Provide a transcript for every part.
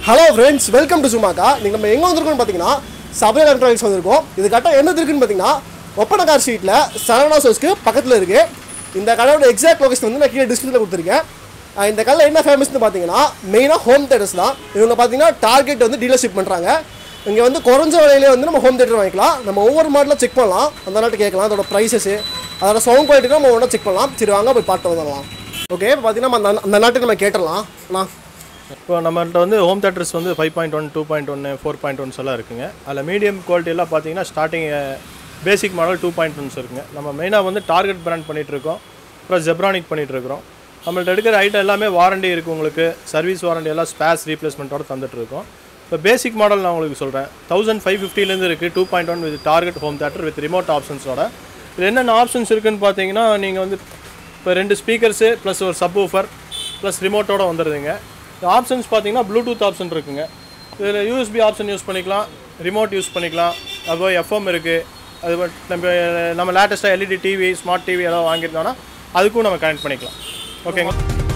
hello friends welcome to சுமாக்கா நீங்கள் நம்ம எங்கே வந்திருக்கோம்னு பார்த்தீங்கன்னா சபரி எலக்ட்ரானிக்ஸ் வந்திருக்கோம் இது கரெக்டாக என்ன இருக்குன்னு பார்த்தீங்கன்னா ஒப்பனக்கார் ஸ்ட்ரீட்டில் சரவணா சோஸ்க்கு பக்கத்தில் இருக்குது இந்த கடையோட எக்ஸாக்ட் லொகேஷன் வந்து நான் கீழே டிஸ்கிரிப்ஷனில் கொடுத்துருக்கேன் அஹ் இந்த கடையில் என்ன ஃபேமஸ்னு பார்த்தீங்கன்னா மெயினாக ஹோம் தேட்டர்ஸ் தான் இவங்க பார்த்தீங்கன்னா டார்கெட் வந்து டீலர்ஷிப் பண்ணுறாங்க இங்கே வந்து குறைஞ்ச விலையிலே வந்து நம்ம ஹோம் தேட்டர் வாங்கிக்கலாம் நம்ம ஒவ்வொரு மாடலும் செக் பண்ணலாம் அந்த நாட்டு கேட்கலாம் அதோட ப்ரைஸஸ் அதோட சவுண்ட் குவாலிட்டி நம்ம ஒன்றா செக் பண்ணலாம் சரி வாங்க போய் பாட்டு வந்துடலாம் ஓகே இப்போ பார்த்தீங்கன்னா நம்ம அந்த- அந்த நாட்டுக்கு நம்ம கேட்டுடலாம் அண்ணா இப்போ நம்மள்ட்ட வந்து ஹோம் தேட்டர்ஸ் வந்து five point one two point ஒன்று ஃபோர் பாயிண்ட் ஒன்ஸ் எல்லாம் இருக்குங்க அதில் மீடியம் குவாலிட்டியெல்லாம் பார்த்தீங்கன்னா starting basic model two point ones இருக்குங்க நம்ம மெயினாக வந்து டார்கெட் பிராண்ட் பண்ணிட்டு இருக்கோம் அப்புறம் ஜெப்ரானிக் பண்ணிட்டு இருக்கிறோம் நம்மள்ட்ட எடுக்கிற ஐட்டம் எல்லாமே வாரண்டி இருக்குது உங்களுக்கு சர்வீஸ் வாரண்டி எல்லாம் ஸ்பேஸ் ரீப்ளேஸ்மெண்ட்டோட தந்துட்டு இருக்கோம் இப்போ பேசிக் மாடல் நான் உங்களுக்கு சொல்கிறேன் தௌசண்ட் ஃபைவ் ஃபிஃப்டிலேருந்து இருக்குது two point one with target home theater with remote ஆப்ஷன்ஸோட இது என்னென்ன ஆப்ஷன்ஸ் இருக்குன்னு பார்த்தீங்கன்னா நீங்கள் வந்து இப்போ ரெண்டு ஸ்பீக்கர்ஸு ப்ளஸ் ஒரு சப் ஊஃபர் ப்ளஸ் ரிமோட்டோட வந்துடுதுங்க ஆப்ஷன்ஸ் பார்த்தீங்கன்னா ப்ளூடூத் ஆப்ஷன் இருக்குங்க இதில் யூஎஸ்பி ஆப்ஷன் யூஸ் பண்ணிக்கலாம் ரிமோட் யூஸ் பண்ணிக்கலாம் அதுபோல் எஃப்எம் இருக்குது அது பட் நம்ம நம்ம லேட்டஸ்ட்டாக எல்இடி டிவி ஸ்மார்ட் டிவி ஏதாவது வாங்கியிருந்தோன்னா அதுக்கும் நம்ம கனெக்ட் பண்ணிக்கலாம் ஓகேங்க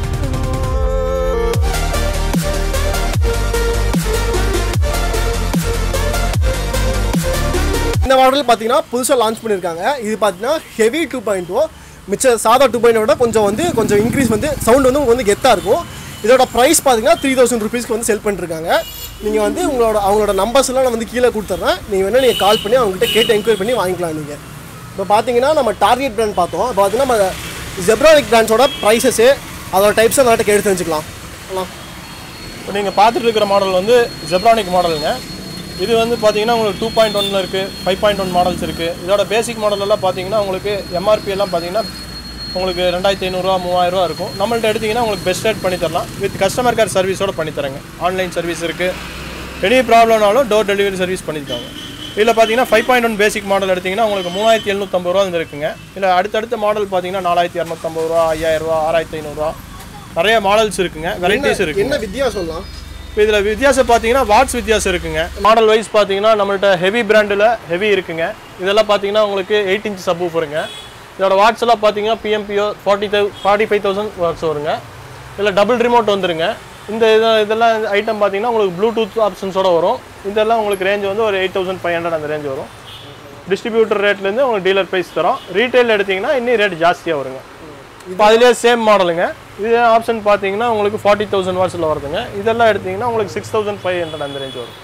இந்த மாடல் பார்த்தீங்கன்னா புதுசாக லான்ச் பண்ணியிருக்காங்க இது பார்த்தீங்கன்னா ஹெவி டூ பாயிண்ட் ஓ மிச்ச சாதா டூ பாயிண்ட் விட கொஞ்சம் வந்து கொஞ்சம் இன்க்ரீஸ் வந்து சவுண்ட் வந்து உங்களுக்கு வந்து கெத்தாக இருக்கும் இதோட ப்ரைஸ் பார்த்தீங்கன்னா த்ரீ தௌசண்ட் ருபீஸ்க்கு வந்து செல் பண்ணிருக்காங்க நீங்கள் வந்து உங்களோட அவங்களோட நம்பர்ஸ்லாம் நான் வந்து கீழே கொடுத்துட்றேன் நீங்கள் வேணால் நீங்கள் கால் பண்ணி அவங்ககிட்ட கேட்டு என்கொயரி பண்ணி வாங்கிக்கலாம் நீங்கள் இப்போ பார்த்தீங்கன்னா நம்ம டார்கெட் பிராண்ட் பார்த்தோம் இப்போ பார்த்தீங்கன்னா நம்ம ஜெப்ரானிக் பிராண்ட்ஸோட ப்ரைஸஸு அதோட டைப்ஸை நாட்டுக்கு எடுத்து வச்சுக்கலாம் ஆமாம் இப்போ நீங்கள் பார்த்துட்டு இருக்கிற மாடல் வந்து ஜெப்ரானிக் மாடலுங்க இது வந்து பார்த்தீங்கன்னா உங்களுக்கு டூ பாயிண்ட் ஒன்ல இருக்குது ஃபைவ் பாயிண்ட் ஒன் மாடல்ஸ் இருக்குது இதோட பேசிக் மாடல் எல்லாம் பார்த்தீங்கன்னா உங்களுக்கு எம்ஆர்பி எல்லாம் பார்த்தீங்கன்னா உங்களுக்கு ரெண்டாயிரத்தி ஐநூறுரூவா மூவாயிரரூவா இருக்கும் நம்மள்ட்ட எடுத்தீங்கன்னா உங்களுக்கு பெஸ்ட் ரேட் பண்ணி தரலாம் வித் கஸ்டமர் கேர் சர்வீஸோட பண்ணி தரேங்க ஆன்லைன் சர்வீஸ் இருக்குது எனி ப்ராப்ளம்னாலும் டோர் டெலிவரி சர்வீஸ் பண்ணியிருக்காங்க இதில் பார்த்தீங்கன்னா five point one basic model எடுத்தீங்கன்னா உங்களுக்கு மூணாயிரத்தி எழுநூற்றம்பது ரூபா வந்து இருக்குங்க இல்லை அடுத்தடுத்த மாடல் பார்த்தீங்கன்னா நாலாயிரத்தி இரநூத்தம்பது ரூபா ஐயாயிரரூவா ஆறாயிரத்தி ஐநூறுரூவா நிறைய மாடல்ஸ் இருக்குங்க வெரைட்டிஸ் இருக்குது என்ன வித்தியாசம் சொல்லலாம் இப்போ இதில் வித்தியாசம் பார்த்தீங்கன்னா வாட்ஸ் வித்தியாசம் இருக்குங்க மாடல் வைஸ் பார்த்தீங்கன்னா நம்மள்ட்ட ஹெவி பிராண்டில் ஹெவி இருக்குங்க இதெல்லாம் பார்த்தீங்கன்னா உங்களுக்கு எயிட் இன்ச் சப் வருங்க இதோட வாட்ஸ் எல்லாம் பார்த்தீங்கன்னா பிஎம்பிஓ ஃபார்ட்டி தௌ ஃபார்ட்டி ஃபைவ் தௌசண்ட் வாட்ஸ் வருங்க இதில் டபுள் ரிமோட் வந்துருங்க இந்த இது இதெல்லாம் ஐட்டம் பார்த்தீங்கன்னா உங்களுக்கு ப்ளூடூத் ஆப்ஷன்ஸோட வரும் இதெல்லாம் உங்களுக்கு ரேஞ்ச் வந்து ஒரு எயிட் தௌசண்ட் ஃபைவ் ஹண்ட்ரட் அந்த ரேஞ்ச் வரும் டிஸ்ட்ரிபியூட்டர் ரேட்லேருந்து உங்களுக்கு டீலர் ப்ரைஸ் தரோம் ரீட்டைல் எடுத்தீங்கன்னா இன்னும் ரேட் ஜாஸ்தியாக வருங்க இப்போ அதுலேயே சேம் மாடலுங்க இது ஆப்ஷன் பார்த்தீங்கன்னா உங்களுக்கு ஃபார்ட்டி தௌசண்ட் வாட்ஸில் வருதுங்க இதெல்லாம் எடுத்தீங்கன்னா உங்களுக்கு சிக்ஸ் தௌசண்ட் ஃபைவ் ஹண்ட்ரட் அந்த ரேஞ்ச் வரும்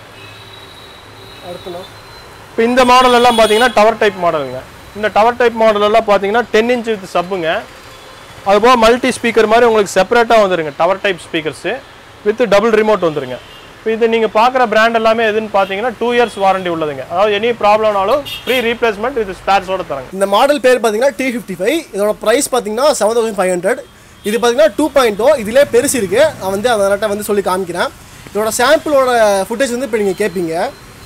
அடுத்துண்ணா இப்போ இந்த மாடல் எல்லாம் பார்த்தீங்கன்னா டவர் டைப் மாடலுங்க இந்த டவர் டைப் மாடல் எல்லாம் பார்த்தீங்கன்னா டென் இன்ச் வித் சப்புங்க அதுபோக மல்டி ஸ்பீக்கர் மாதிரி உங்களுக்கு செப்பரேட்டாக வந்துருங்க tower type speakers with double remote வந்துருங்க இப்போ இது நீங்கள் பார்க்குற பிராண்ட் எல்லாமே எதுன்னு பார்த்தீங்கன்னா டூ இயர்ஸ் வாரண்டி உள்ளதுங்க அதாவது எனி ப்ராப்ளம்னாலும் ஃப்ரீ ரீப்ளேஸ்மெண்ட் வித் ஸ்பேர்ஸோட தராங்க இந்த மாடல் பேர் பார்த்தீங்கன்னா டி ஃபிஃப்டி ஃபைவ் இதோட ப்ரைஸ் பார்த்தீங்கன்னா செவன் தௌசண்ட் ஃபைவ் ஹண்ட்ரட் இது பார்த்தீங்கன்னா டூ பாயிண்ட்டோ இதிலே பெருசு இருக்குது நான் வந்து அதனாட்ட வந்து சொல்லி காமிக்கிறேன் இதோட சாம்பிளோட ஃபுட்டேஜ் வந்து இப்போ நீங்கள் கேட்பீங்க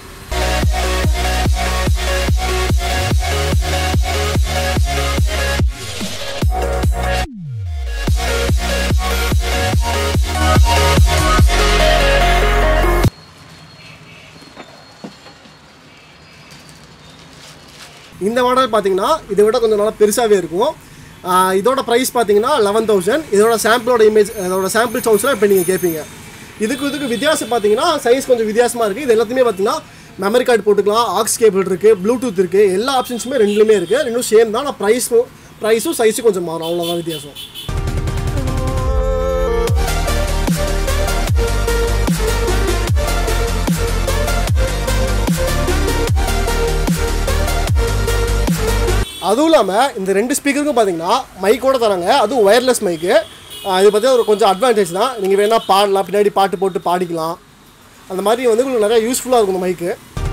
இந்த மாடல் பார்த்தீங்கன்னா இதை விட கொஞ்சம் நல்லா பெருசாகவே இருக்கும் ஆஹ் இதோட ப்ரைஸ் பார்த்தீங்கன்னா லெவன் தௌசண்ட் இதோட சாம்பிளோட இமேஜ் இதோட சாம்பிள் சவுண்ட்ஸ்லாம் இப்போ நீங்கள் கேட்பீங்க இதுக்கு இதுக்கு வித்தியாசம் பார்த்தீங்கன்னா சைஸ் கொஞ்சம் வித்தியாசமாக இருக்குது இது எல்லாத்தையுமே பார்த்தீங்கன்னா மெமரி கார்டு போட்டுக்கலாம் ஆக்ஸ் கேபிள் இருக்குது ப்ளூடூத் இருக்குது எல்லா ஆப்ஷன்ஸுமே ரெண்டுலேயுமே இருக்குது ரெண்டும் சேம் தான் ஆனால் ப்ரைஸும் ப்ரைஸும் சைஸும் கொஞ்சம் மாறும் அவ்வளோதான் வித்தியாசம் அதுவும் இல்லாமல் இந்த ரெண்டு ஸ்பீக்கருக்கும் பார்த்தீங்கன்னா மைக்கோட தராங்க அதுவும் ஒயர்லெஸ் மைக்கு இது பார்த்தீங்கன்னா ஒரு கொஞ்சம் அட்வான்டேஜ் தான் நீங்கள் வேணால் பாடலாம் பின்னாடி பாட்டு போட்டு பாடிக்கலாம் அந்த மாதிரி வந்து உங்களுக்கு நிறையா யூஸ்ஃபுல்லாக இருக்கும் இந்த மைக்கு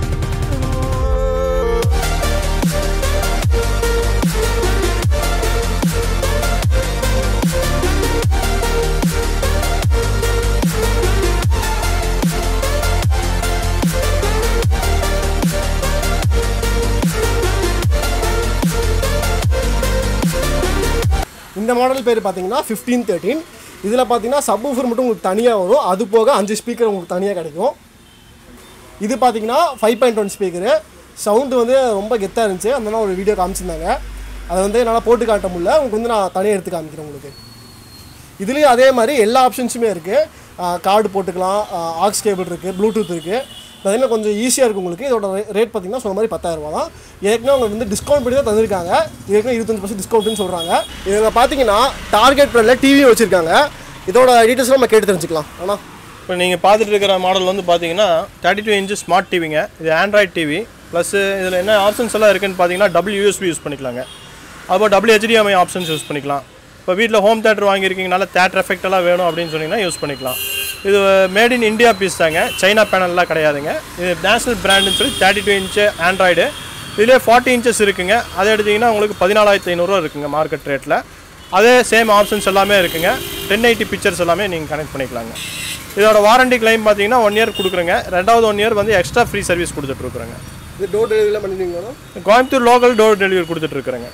இந்த மாடல் பேர் பார்த்தீங்கன்னா ஃபிஃப்டீன் தேர்ட்டின் இதில் பார்த்தீங்கன்னா சப் மட்டும் உங்களுக்கு தனியாக வரும் அது போக அஞ்சு ஸ்பீக்கர் உங்களுக்கு தனியாக கிடைக்கும் இது பார்த்தீங்கன்னா five point one speaker sound வந்து ரொம்ப கெத்தாக இருந்துச்சு அந்த ஒரு வீடியோ காமிச்சிருந்தாங்க அதை வந்து என்னால் போட்டு காட்ட முடியல உங்களுக்கு வந்து நான் தனியாக எடுத்து காமிக்கிறேன் உங்களுக்கு இதுலேயும் அதே மாதிரி எல்லா ஆப்ஷன்ஸுமே இருக்குது கார்டு போட்டுக்கலாம் ஆக்ஸ் கேபிள் இருக்குது ப்ளூடூத் இருக்குது பார்த்தீங்கன்னா கொஞ்சம் ஈஸியாக இருக்கும் உங்களுக்கு இதோட ரேட் பார்த்தீங்கன்னா சொன்ன மாதிரி பத்தாயிரம் ரூபா தான் ஏற்கனவே அவங்க வந்து டிஸ்கவுண்ட் பண்ணி தான் தந்திருக்காங்க ஏற்கனவே இருபத்தஞ்சு பர்சன்ட் டிஸ்கவுண்ட்னு சொல்கிறாங்க இதில் பார்த்தீங்கன்னா டார்கெட் ப்ரைஸில் டிவியும் வச்சுருக்காங்க இதோட டீட்டெயில்ஸ்லாம் நம்ம கேட்டு தெரிஞ்சுக்கலாம் ஆனால் இப்போ நீங்கள் பார்த்துட்டு இருக்கிற மாடல் வந்து பார்த்தீங்கன்னா தேர்ட்டி டூ இன்ச்சு ஸ்மார்ட் டிவிங்க இது ஆண்ட்ராய்ட் டிவி ப்ளஸ் இதில் என்ன ஆப்ஷன்ஸ் எல்லாம் இருக்குன்னு பார்த்தீங்கன்னா டபுள் யூஎஸ்பி யூஸ் பண்ணிக்கலாங்க அப்போ டபுள் ஹெச்டிஎம்ஐ ஆப்ஷன்ஸ் யூஸ் பண்ணிக்கலாம் இப்போ வீட்டில் ஹோம் தேட்டர் வாங்கியிருக்கீங்கனால தேட்டர் எஃபெக்ட் எல்லாம் வேணும் அப்படின்னு சொன்னீங்கன்னா யூஸ் பண்ணிக்கலாம் இது மேட் இன் இந்தியா பீஸ் தாங்க சைனா பேனல்லாம் கிடையாதுங்க இது நேஷனல் பிராண்டுன்னு சொல்லி தேர்ட்டி டூ இன்ச்சு ஆண்ட்ராய்டு இதுலேயே ஃபார்ட்டி இன்ச்சஸ் இருக்குங்க அதை எடுத்தீங்கன்னா உங்களுக்கு பதினாலாயிரத்தி ஐநூறுரூவா இருக்குங்க மார்க்கெட் ரேட்டில் அதே சேம் ஆப்ஷன்ஸ் எல்லாமே இருக்குங்க டென் எயிட்டி பிக்சர்ஸ் எல்லாமே நீங்கள் கனெக்ட் பண்ணிக்கலாங்க இதோட வாரண்டி கிளைம் பார்த்தீங்கன்னா ஒன் இயர் கொடுக்குறேங்க ரெண்டாவது ஒன் இயர் வந்து எக்ஸ்ட்ரா ஃப்ரீ சர்வீஸ் கொடுத்துட்ருக்குறேங்க இது டோர் டெலிவரிலாம் பண்ணிடுவீங்களா கோயம்புத்தூர் லோக்கல் டோர் டெலிவரி கொடுத்துட்ருக்குறேங்க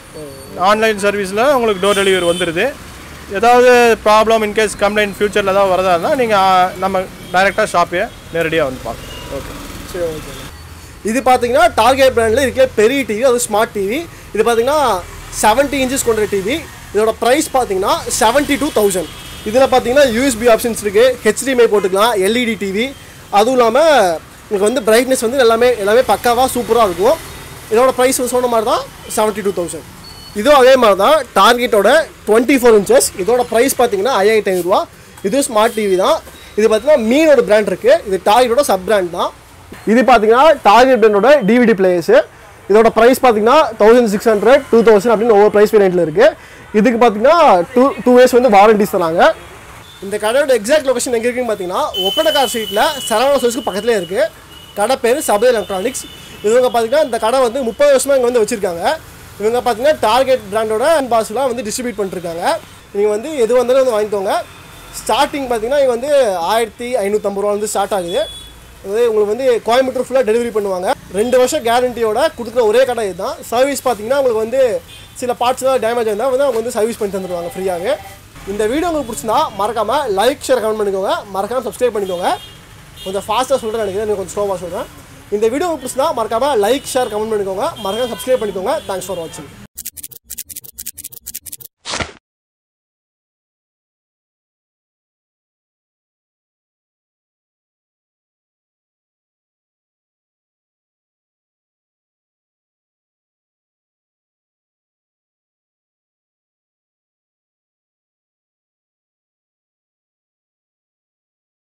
ஆன்லைன் சர்வீஸில் உங்களுக்கு டோர் டெலிவரி வந்துடுது ஏதாவது ப்ராப்ளம் இன்கேஸ் கம்ப்ளைண்ட் ஃப்யூச்சரில் ஏதாவது வரதா இருந்தால் நீங்கள் நம்ம டைரெக்டாக ஷாப்பே நேரடியாக வந்து பார்க்கலாம் ஓகே சரி ஓகே இது பார்த்தீங்கன்னா டார்கெட் பிராண்டில் இருக்கிற பெரிய டிவி அது ஸ்மார்ட் டிவி இது பார்த்தீங்கன்னா செவன்ட்டி இன்ச்சஸ் கொண்ட டிவி இதோட ப்ரைஸ் பார்த்தீங்கன்னா செவன்ட்டி டூ தௌசண்ட் இதில் பார்த்தீங்கன்னா யூஎஸ்பி ஆப்ஷன்ஸ் இருக்குது ஹெச்டிஎம்ஐ போட்டுக்கலாம் எல்இடி டிவி அதுவும் இல்லாமல் உங்களுக்கு வந்து பிரைட்னஸ் வந்து எல்லாமே எல்லாமே பக்காவாக சூப்பராக இருக்கும் இதோட ப்ரைஸ் சொன்ன மாதிரி தான் செவன்ட்டி டூ தௌசண்ட் இதுவும் அதே மாதிரி தான் டார்கெட்டோட டுவெண்ட்டி ஃபோர் இன்ச்சஸ் இதோட ப்ரைஸ் பார்த்தீங்கன்னா ஐயாயிரத்தி ஐநூறுரூவா இதுவும் ஸ்மார்ட் டிவி தான் இது பார்த்தீங்கன்னா மீனோட பிராண்ட் இருக்குது இது டார்கெட்டோட சப் பிராண்ட் தான் இது பார்த்தீங்கன்னா டார்கெட் பிராண்டோட டிவிடி பிளேயர்ஸு இதோட ப்ரைஸ் பார்த்தீங்கன்னா thousand six hundred two thousand அப்படின்னு ஒவ்வொரு ப்ரைஸ் வேரியண்ட்டில் இருக்குது இதுக்கு பார்த்தீங்கன்னா டூ டூ இயர்ஸ் வந்து வாரண்டிஸ் தராங்க இந்த கடையோட எக்ஸாக்ட் லொகேஷன் எங்கே இருக்குன்னு பார்த்தீங்கன்னா ஒப்பனக்கார் ஸ்ட்ரீட்டில் சரவணா சோர்ஸ்க்கு பக்கத்துலேயே இருக்குது கடை பேர் சபை எலக்ட்ரானிக்ஸ் இவங்க பார்த்தீங்கன்னா இந்த கடை வந்து முப்பது வருஷமாக இங்கே வந்து வச்சுருக்காங்க இவங்க பார்த்தீங்கன்னா டார்கெட் பிராண்டோட பாஸ்லாம் வந்து டிஸ்ட்ரிபியூட் பண்ணிருக்காங்க நீங்கள் வந்து எது வந்தாலும் வந்து வாங்கிக்கோங்க ஸ்டார்டிங் பார்த்தீங்கன்னா இங்கே வந்து ஆயிரத்தி ஐநூற்றம்பது ரூபா வந்து ஸ்டார்ட் ஆகுது அது உங்களுக்கு வந்து கோயம்புத்தூர் ஃபுல்லாக டெலிவரி பண்ணுவாங்க ரெண்டு வருஷம் கேரண்டியோட கொடுக்குற ஒரே கடை இதுதான் சர்வீஸ் பார்த்தீங்கன்னா உங்களுக்கு வந்து சில பார்ட்ஸ் தான் டேமேஜ் இருந்தால் வந்து அவங்க வந்து சர்வீஸ் பண்ணி தந்துடுவாங்க ஃப்ரீயாகவே இந்த வீடியோ உங்களுக்கு பிடிச்சிருந்தா மறக்காமல் லைக் ஷேர் கமெண்ட் பண்ணிக்கோங்க மறக்காமல் சப்ஸ்கிரைப் பண்ணிக்கோங்க கொஞ்சம் ஃபாஸ்ட்டாக சொல்கிறேன் நினைக்கிறேன் எனக்கு கொஞ்சம் ஸ்லோவாக சொல்கிறேன் இந்த வீடியோ உங்களுக்கு பிடிச்சிருந்தா மறக்காமல் லைக் ஷேர் கமெண்ட் பண்ணிக்கோங்க மறக்காம சப்ஸ்கிரைப் பண்ணிக்கோங்க தேங்க்ஸ் ஃபார் வாட்சிங்